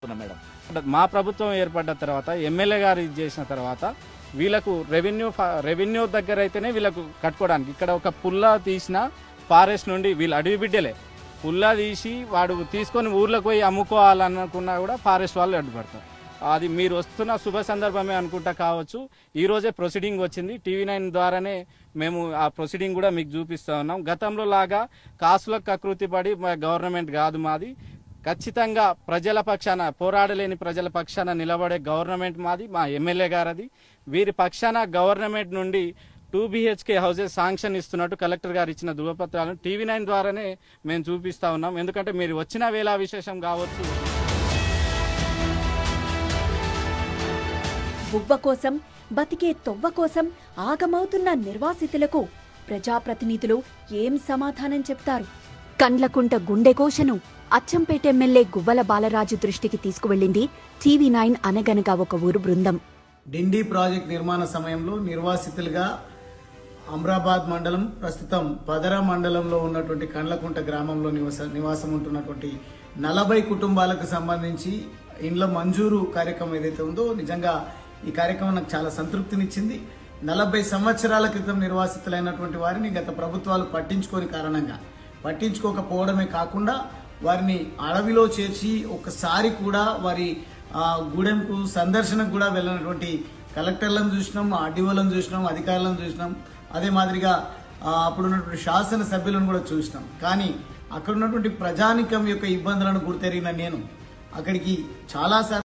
చెప్తున్నా మేడం మా ప్రభుత్వం ఏర్పడ్డ తర్వాత ఎమ్మెల్యే గారు ఇది చేసిన తర్వాత వీళ్ళకు రెవెన్యూ ఫా- రెవెన్యూ దగ్గర అయితేనే వీళ్ళకు కట్టుకోవడానికి ఇక్కడ ఒక పుల్ల తీసిన ఫారెస్ట్ నుండి వీళ్ళు అడవి బిడ్డలే పుల్ల తీసి వాడు తీసుకొని ఊర్లోకి పోయి అమ్ముకోవాలనుకున్నా కూడా ఫారెస్ట్ వాళ్ళు అడ్డుపడతారు అది మీరు వస్తున్న శుభ సందర్భమే అనుకుంటా కావచ్చు ఈ రోజే ప్రొసీడింగ్ వచ్చింది టీవీ నైన్ ద్వారానే మేము ఆ ప్రొసీడింగ్ కూడా మీకు చూపిస్తా ఉన్నాం గతంలో లాగా కాసులకు కకృతి పడి మా గవర్నమెంట్ కాదు మాది ఖచ్చితంగా ప్రజల పక్షాన పోరాడలేని ప్రజల పక్షాన నిలబడే గవర్నమెంట్ మాది మా ఎమ్మెల్యే గారది వీరి పక్షాన గవర్నమెంట్ నుండి టూ బిహెచ్కే హౌసెస్ శాంక్షన్ ఇస్తున్నట్టు కలెక్టర్ గారు ఇచ్చిన ధృవపత్రాలను టీవీ నైన్ ద్వారానే మేము చూపిస్తా ఉన్నాం ఎందుకంటే మీరు వచ్చిన వేళ విశేషం కావచ్చు బువ్వ కోసం బతికే తొవ్వ కోసం ఆగమవుతున్న నిర్వాసితులకు ప్రజాప్రతినిధులు ఏం సమాధానం చెప్తారు కండ్లకుంట గుండెకోశను అచ్చంపేట ఎమ్మెల్యే గువ్వల బాలరాజు దృష్టికి తీసుకువెళ్లింది టీవీ నైన్ అనగనగా ఒక ఊరు బృందం డిండి ప్రాజెక్ట్ నిర్మాణ సమయంలో నిర్వాసితులుగా అమ్రాబాద్ మండలం ప్రస్తుతం పదర మండలంలో ఉన్నటువంటి కండ్లకుంట గ్రామంలో నివాస నివాసం ఉంటున్నటువంటి నలభై కుటుంబాలకు సంబంధించి ఇండ్ల మంజూరు కార్యక్రమం ఏదైతే ఉందో నిజంగా ఈ కార్యక్రమం నాకు చాలా సంతృప్తినిచ్చింది నలభై సంవత్సరాల క్రితం నిర్వాసితులైనటువంటి వారిని గత ప్రభుత్వాలు పట్టించుకోని కారణంగా పట్టించుకోకపోవడమే కాకుండా వారిని అడవిలో చేర్చి ఒకసారి కూడా వారి ఆ, గూడెంకు సందర్శనకు కూడా వెళ్ళినటువంటి కలెక్టర్లను చూసినాం ఆర్డీఓలను చూసినాం అధికారులను చూసినాం అదే మాదిరిగా ఆ, అప్పుడు ఉన్నటువంటి శాసన సభ్యులను కూడా చూసినాం కానీ అక్కడ ఉన్నటువంటి ప్రజానికం యొక్క ఇబ్బందులను గుర్తెరిగిన నేను అక్కడికి చాలా